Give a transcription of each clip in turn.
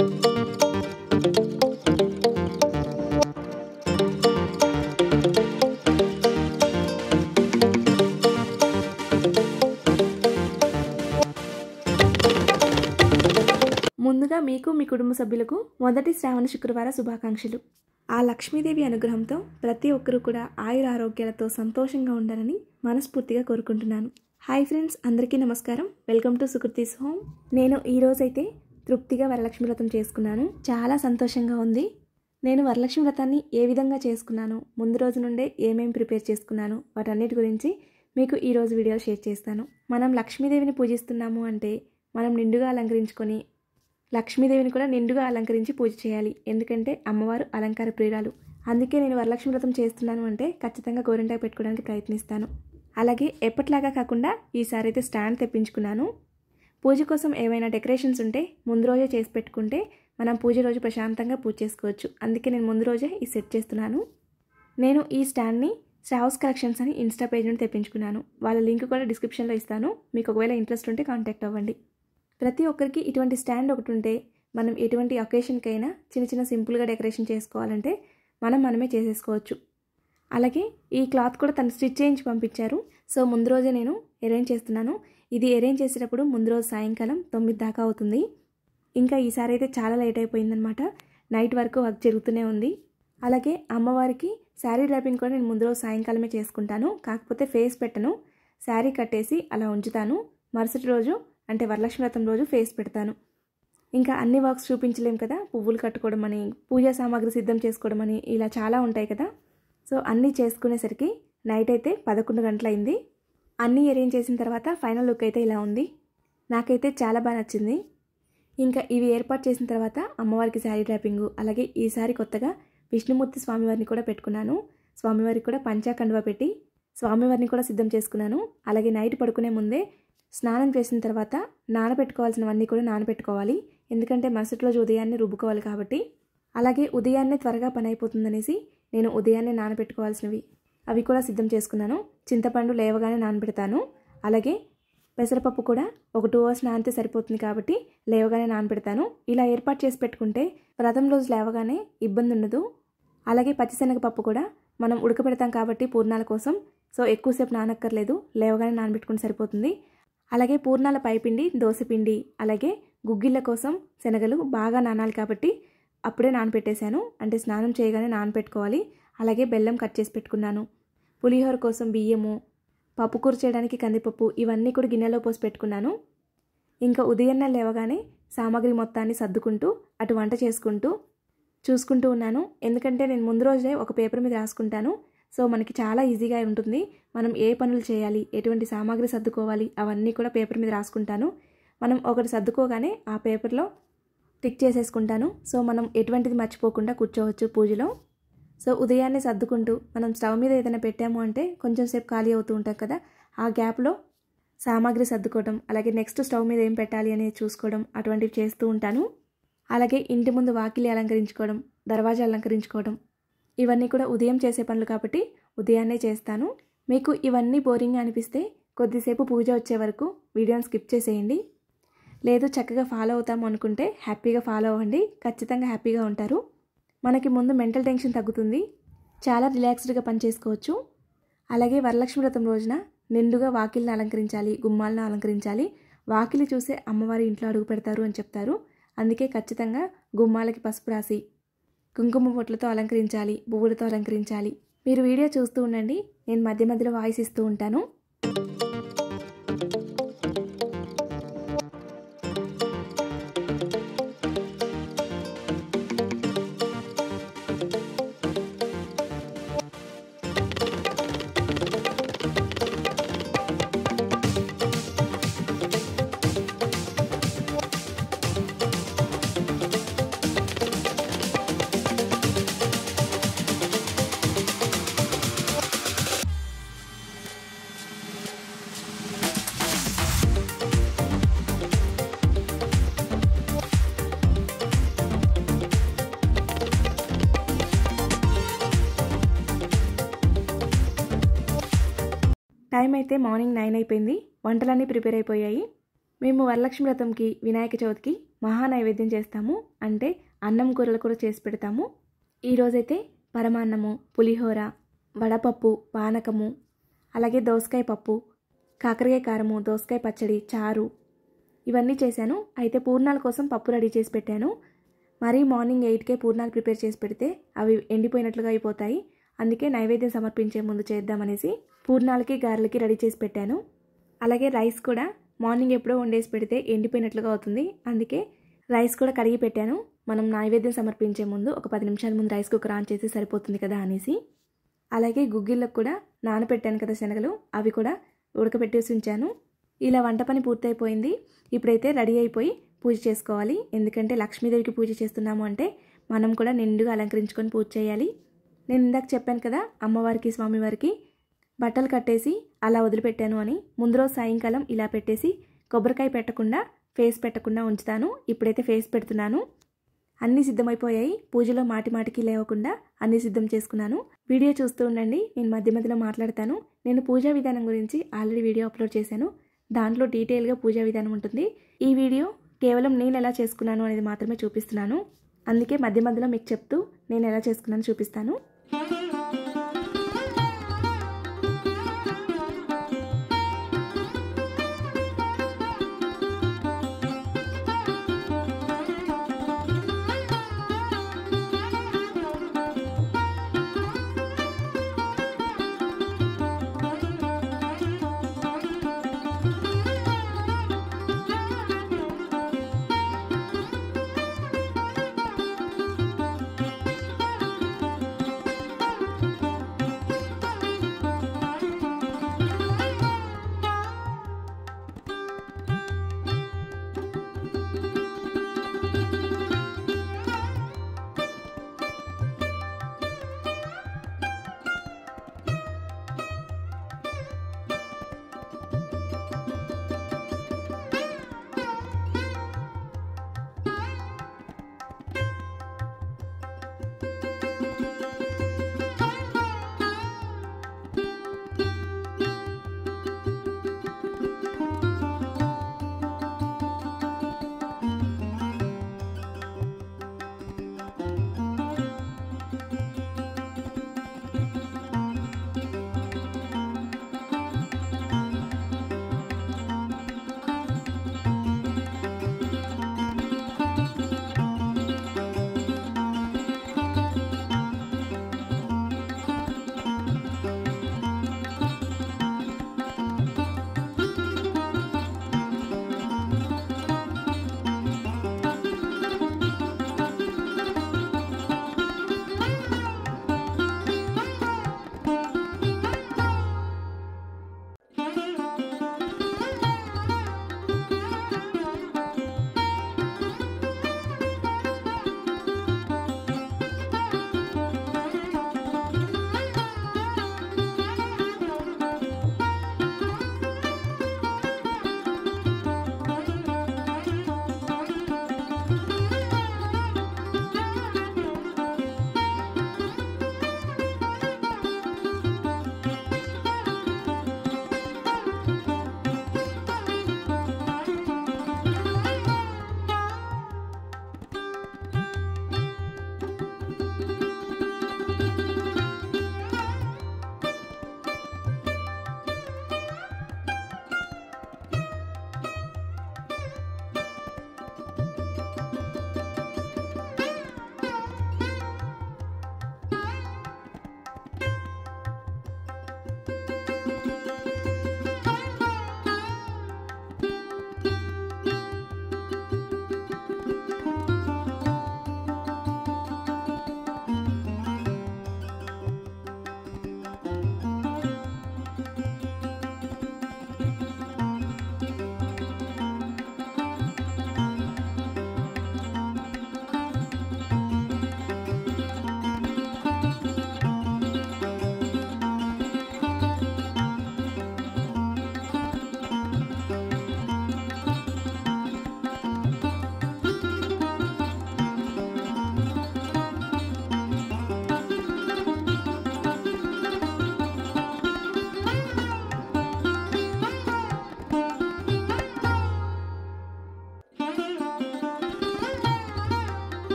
ముందుగా మీకు మీ కుటుంబ సభ్యులకు మొదటి శ్రావణ శుక్రవార శుభాకాంక్షలు ఆ లక్ష్మీదేవి అనుగ్రహంతో ప్రతి ఒక్కరూ కూడా ఆయుర ఆరోగ్యాలతో సంతోషంగా ఉండాలని మనస్ఫూర్తిగా కోరుకుంటున్నాను హాయ్ ఫ్రెండ్స్ అందరికీ నమస్కారం వెల్కమ్ టు సుకృతీస్ హోమ్ నేను ఈ రోజైతే తృప్తిగా వరలక్ష్మి వ్రతం చేసుకున్నాను చాలా సంతోషంగా ఉంది నేను వరలక్ష్మి వ్రతాన్ని ఏ విధంగా చేసుకున్నాను ముందు రోజు నుండే ఏమేమి ప్రిపేర్ చేసుకున్నాను వాటన్నిటి గురించి మీకు ఈ రోజు వీడియో షేర్ చేస్తాను మనం లక్ష్మీదేవిని పూజిస్తున్నాము అంటే మనం నిండుగా అలంకరించుకొని లక్ష్మీదేవిని కూడా నిండుగా అలంకరించి పూజ చేయాలి ఎందుకంటే అమ్మవారు అలంకార ప్రియురాలు అందుకే నేను వరలక్ష్మి వ్రతం చేస్తున్నాను అంటే ఖచ్చితంగా గోరింటాకు పెట్టుకోవడానికి ప్రయత్నిస్తాను అలాగే ఎప్పటిలాగా కాకుండా ఈసారి అయితే స్టాండ్ తెప్పించుకున్నాను పూజ కోసం ఏమైనా డెకరేషన్స్ ఉంటే ముందు రోజే చేసి పెట్టుకుంటే మనం పూజ రోజు ప్రశాంతంగా పూజ చేసుకోవచ్చు అందుకే నేను ముందు రోజే ఈ సెట్ చేస్తున్నాను నేను ఈ స్టాండ్ని శ్రావస్ కలెక్షన్స్ అని ఇన్స్టా పేజ్ నుండి తెప్పించుకున్నాను వాళ్ళ లింక్ కూడా డిస్క్రిప్షన్లో ఇస్తాను మీకు ఒకవేళ ఇంట్రెస్ట్ ఉంటే కాంటాక్ట్ అవ్వండి ప్రతి ఒక్కరికి ఇటువంటి స్టాండ్ ఒకటి ఉంటే మనం ఎటువంటి ఒకేషన్కైనా చిన్న చిన్న సింపుల్గా డెకరేషన్ చేసుకోవాలంటే మనం మనమే చేసేసుకోవచ్చు అలాగే ఈ క్లాత్ కూడా తను స్టిచ్ చేయించి పంపించారు సో ముందు రోజే నేను అరేంజ్ చేస్తున్నాను ఇది అరేంజ్ చేసేటప్పుడు ముందు రోజు సాయంకాలం తొమ్మిది దాకా అవుతుంది ఇంకా ఈసారి అయితే చాలా లేట్ అయిపోయిందనమాట నైట్ వరకు వర్క్ జరుగుతూనే ఉంది అలాగే అమ్మవారికి శారీ డ్రాపింగ్ కూడా నేను ముందు రోజు సాయంకాలమే చేసుకుంటాను కాకపోతే ఫేస్ పెట్టను శారీ కట్టేసి అలా ఉంచుతాను మరుసటి రోజు అంటే వరలక్ష్మి వ్రతం రోజు ఫేస్ పెడతాను ఇంకా అన్ని వర్క్స్ చూపించలేం కదా పువ్వులు కట్టుకోవడం అని పూజా సామాగ్రి సిద్ధం చేసుకోవడం అని ఇలా చాలా ఉంటాయి కదా సో అన్నీ చేసుకునేసరికి నైట్ అయితే పదకొండు గంటలైంది అన్నీ అరేంజ్ చేసిన తర్వాత ఫైనల్ లుక్ అయితే ఇలా ఉంది నాకైతే చాలా బాగా నచ్చింది ఇంకా ఇవి ఏర్పాటు చేసిన తర్వాత అమ్మవారికి శారీ డ్రాపింగు అలాగే ఈసారి కొత్తగా విష్ణుమూర్తి స్వామివారిని కూడా పెట్టుకున్నాను స్వామివారికి కూడా పంచాకండువ పెట్టి స్వామివారిని కూడా సిద్ధం చేసుకున్నాను అలాగే నైట్ పడుకునే ముందే స్నానం చేసిన తర్వాత నానబెట్టుకోవాల్సినవన్నీ కూడా నానబెట్టుకోవాలి ఎందుకంటే మరుసటి రోజు ఉదయాన్నే రుబ్బుకోవాలి కాబట్టి అలాగే ఉదయాన్నే త్వరగా పని అయిపోతుందనేసి నేను ఉదయాన్నే నానబెట్టుకోవాల్సినవి అవి కూడా సిద్ధం చేసుకున్నాను చింతపండు లేవగానే నానబెడతాను అలాగే పెసరపప్పు కూడా ఒక టూ అవర్స్ నానితే సరిపోతుంది కాబట్టి లేవగానే నానబెడతాను ఇలా ఏర్పాటు చేసి పెట్టుకుంటే వ్రతం రోజు లేవగానే ఇబ్బంది ఉండదు అలాగే పచ్చిశనగపప్పు కూడా మనం ఉడకబెడతాం కాబట్టి పూర్ణాల కోసం సో ఎక్కువసేపు నానక్కర్లేదు లేవగానే నానబెట్టుకుంటే సరిపోతుంది అలాగే పూర్ణాల పైపిండి దోశపిండి అలాగే గుగ్గిళ్ళ కోసం శనగలు బాగా నానాలి కాబట్టి అప్పుడే నానబెట్టేశాను అంటే స్నానం చేయగానే నానబెట్టుకోవాలి అలాగే బెల్లం కట్ చేసి పెట్టుకున్నాను పులిహోర కోసం బియ్యము పప్పు కూర చేయడానికి కందిపప్పు ఇవన్నీ కూడా గిన్నెలో పోసి పెట్టుకున్నాను ఇంకా ఉదయాన్నే లేవగానే సామాగ్రి మొత్తాన్ని సర్దుకుంటూ అటు వంట చేసుకుంటూ చూసుకుంటూ ఉన్నాను ఎందుకంటే నేను ముందు రోజే ఒక పేపర్ మీద రాసుకుంటాను సో మనకి చాలా ఈజీగా ఉంటుంది మనం ఏ పనులు చేయాలి ఎటువంటి సామాగ్రి సర్దుకోవాలి అవన్నీ కూడా పేపర్ మీద రాసుకుంటాను మనం ఒకటి సర్దుకోగానే ఆ పేపర్లో టిక్ చేసేసుకుంటాను సో మనం ఎటువంటిది మర్చిపోకుండా కూర్చోవచ్చు పూజలో సో ఉదయాన్నే సర్దుకుంటూ మనం స్టవ్ మీద ఏదైనా పెట్టాము అంటే కొంచెం సేపు ఖాళీ అవుతూ ఉంటాం కదా ఆ గ్యాప్లో సామాగ్రి సర్దుకోవడం అలాగే నెక్స్ట్ స్టవ్ మీద ఏం పెట్టాలి అనేది చూసుకోవడం అటువంటివి చేస్తూ ఉంటాను అలాగే ఇంటి ముందు వాకిలి అలంకరించుకోవడం దర్వాజా అలంకరించుకోవడం ఇవన్నీ కూడా ఉదయం చేసే పనులు కాబట్టి ఉదయాన్నే చేస్తాను మీకు ఇవన్నీ బోరింగ్ అనిపిస్తే కొద్దిసేపు పూజ వచ్చే వరకు వీడియోని స్కిప్ చేసేయండి లేదు చక్కగా ఫాలో అవుతాము అనుకుంటే హ్యాపీగా ఫాలో అవ్వండి ఖచ్చితంగా హ్యాపీగా ఉంటారు మనకి ముందు మెంటల్ టెన్షన్ తగ్గుతుంది చాలా రిలాక్స్డ్గా పనిచేసుకోవచ్చు అలాగే వరలక్ష్మి వ్రతం రోజున నిండుగా వాకిల్ని అలంకరించాలి గుమ్మాలను అలంకరించాలి వాకిలి చూసే అమ్మవారి ఇంట్లో అడుగు పెడతారు అని చెప్తారు అందుకే ఖచ్చితంగా గుమ్మాలకి పసుపు రాసి కుంకుమ బొట్లతో అలంకరించాలి పువ్వులతో అలంకరించాలి మీరు వీడియో చూస్తూ ఉండండి నేను మధ్య మధ్యలో వాయిస్ ఇస్తూ ఉంటాను టైం అయితే మార్నింగ్ నైన్ అయిపోయింది వంటలన్నీ ప్రిపేర్ అయిపోయాయి మేము వరలక్ష్మి వ్రతంకి వినాయక చవితికి మహా నైవేద్యం చేస్తాము అంటే అన్నం కూరలు కూడా చేసి పెడతాము ఈరోజైతే పరమాన్నము పులిహోర వడపప్పు పానకము అలాగే దోసకాయ పప్పు కాకరకాయ కారము దోసకాయ పచ్చడి చారు ఇవన్నీ చేశాను అయితే పూర్ణాల కోసం పప్పు రెడీ చేసి పెట్టాను మరీ మార్నింగ్ ఎయిట్కే పూర్ణాలు ప్రిపేర్ చేసి పెడితే అవి ఎండిపోయినట్లుగా అయిపోతాయి అందుకే నైవేద్యం సమర్పించే ముందు చేద్దామనేసి పూర్ణాలకి గారెలకి రెడీ చేసి పెట్టాను అలాగే రైస్ కూడా మార్నింగ్ ఎప్పుడో వండేసి పెడితే ఎండిపోయినట్లుగా అవుతుంది అందుకే రైస్ కూడా కడిగి పెట్టాను మనం నైవేద్యం సమర్పించే ముందు ఒక పది నిమిషాల ముందు రైస్ కుక్కర్ ఆన్ చేసి సరిపోతుంది కదా అనేసి అలాగే గుగ్గిళ్ళకు కూడా నానబెట్టాను కదా శనగలు అవి కూడా ఉడకబెట్టేసి ఉంచాను ఇలా వంట పని పూర్తయిపోయింది ఇప్పుడైతే రెడీ అయిపోయి పూజ చేసుకోవాలి ఎందుకంటే లక్ష్మీదేవికి పూజ చేస్తున్నాము అంటే మనం కూడా నిండుగా అలంకరించుకొని పూజ చేయాలి నేను ఇందాక చెప్పాను కదా అమ్మవారికి స్వామివారికి బట్టలు కట్టేసి అలా వదిలిపెట్టాను అని ముందు రోజు సాయంకాలం ఇలా పెట్టేసి కొబ్బరికాయ పెట్టకుండా ఫేస్ పెట్టకుండా ఉంచుతాను ఇప్పుడైతే ఫేస్ పెడుతున్నాను అన్నీ సిద్ధమైపోయాయి పూజలో మాటి మాటికి లేవకుండా అన్నీ సిద్ధం చేసుకున్నాను వీడియో చూస్తూ ఉండండి నేను మధ్య మధ్యలో మాట్లాడతాను నేను పూజా విధానం గురించి ఆల్రెడీ వీడియో అప్లోడ్ చేశాను దాంట్లో డీటెయిల్గా పూజా విధానం ఉంటుంది ఈ వీడియో కేవలం నేను ఎలా చేసుకున్నాను అనేది మాత్రమే చూపిస్తున్నాను అందుకే మధ్య మధ్యలో మీకు చెప్తూ నేను ఎలా చేసుకున్నాను చూపిస్తాను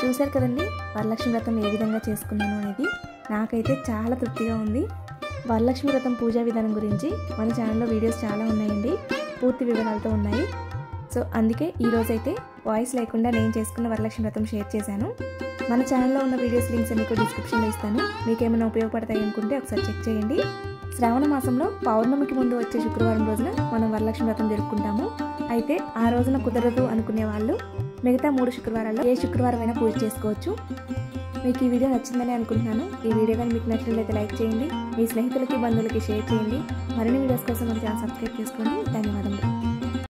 చూశారు కదండి వరలక్ష్మి వ్రతం ఏ విధంగా చేసుకున్నాను అనేది నాకైతే చాలా తృప్తిగా ఉంది వరలక్ష్మి వ్రతం పూజా విధానం గురించి మన ఛానల్లో వీడియోస్ చాలా ఉన్నాయండి పూర్తి వివరాలతో ఉన్నాయి సో అందుకే ఈరోజైతే వాయిస్ లేకుండా నేను చేసుకున్న వరలక్ష్మి వ్రతం షేర్ చేశాను మన ఛానల్లో ఉన్న వీడియోస్ లింక్స్ అన్ని కూడా డిస్క్రిప్షన్లో ఇస్తాను మీకు ఏమైనా ఉపయోగపడతాయి అనుకుంటే ఒకసారి చెక్ చేయండి శ్రావణ మాసంలో పౌర్ణమికి ముందు వచ్చే శుక్రవారం రోజున మనం వరలక్ష్మి వ్రతం జరుపుకుంటాము అయితే ఆ రోజున కుదరదు అనుకునే వాళ్ళు మిగతా మూడు శుక్రవారాల్లో ఏ శుక్రవారం అయినా పూజ చేసుకోవచ్చు మీకు ఈ వీడియో నచ్చిందని అనుకుంటున్నాను ఈ వీడియో కానీ మీకు నచ్చినట్లయితే లైక్ చేయండి మీ స్నేహితులకి బంధువులకి షేర్ చేయండి మరిన్ని వీడియోస్ కోసం మన ఛానల్ సబ్స్క్రైబ్ చేసుకోండి ధన్యవాదములు